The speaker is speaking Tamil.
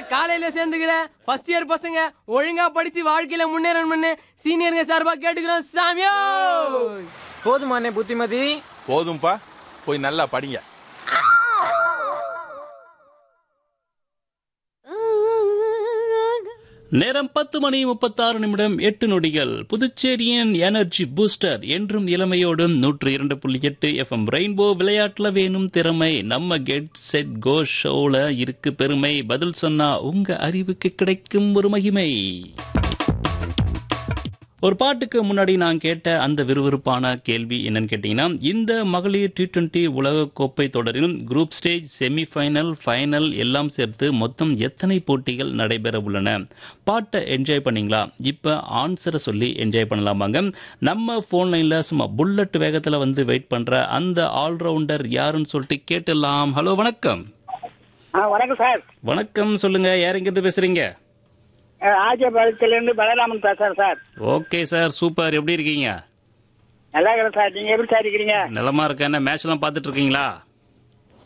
காலையில சேர்ந்துக்கிற ஃபர்ஸ்ட் இயர் பசங்க ஒழுங்கா படிச்சு வாழ்க்கையில முன்னேறணும்னு சீனியருங்க சார்பா கேட்டுக்கிறோம் சாமியோ போதுமானே புத்திமதி போதும்பா போய் நல்லா படிங்க நேரம் பத்து மணி முப்பத்தாறு நிமிடம் எட்டு நொடிகள் புதுச்சேரியின் எனர்ஜி பூஸ்டர் என்றும் இளமையோடும் நூற்று இரண்டு புள்ளி எட்டு எஃப்எம் ரெயின்போ விளையாட்டுல வேணும் திறமை நம்ம கெட் செட் கோ ஷோல இருக்கு பெருமை பதில் சொன்னா உங்க அறிவுக்கு கிடைக்கும் ஒரு மகிமை ஒரு பாட்டுக்கு முன்னாடி நான் கேட்ட அந்த விறுவிறுப்பான கேள்வி என்னன்னு கேட்டீங்கன்னா இந்த மகளிர் டி டுவெண்டி உலகக்கோப்பை தொடரில் குரூப் ஸ்டேஜ் செமிஃபைனல் ஃபைனல் எல்லாம் சேர்த்து மொத்தம் எத்தனை போட்டிகள் நடைபெற உள்ளன பாட்டை என்ஜாய் பண்ணீங்களா இப்போ ஆன்சரை சொல்லி என்ஜாய் பண்ணலாமாங்க நம்ம ஃபோன் லைன்ல சும்மா புல்லட் வேகத்துல வந்து வெயிட் பண்ற அந்த ஆல்ரவுண்டர் யாருன்னு சொல்லிட்டு கேட்டுடலாம் ஹலோ வணக்கம் ஆ வணக்கம் சார் வணக்கம் சொல்லுங்க யார் இங்கிருந்து பேசுறீங்க ஆஜபாளையத்திலிருந்து பலராமன் பேசுறேன் சார் ஓகே சார் சூப்பர் எப்படி இருக்கீங்க நல்லா இருக்கிறேன் சார் நீங்க எப்படி சார் இருக்கிறீங்க நலமா இருக்க என்ன மேட்ச் எல்லாம் பார்த்துட்டு இருக்கீங்களா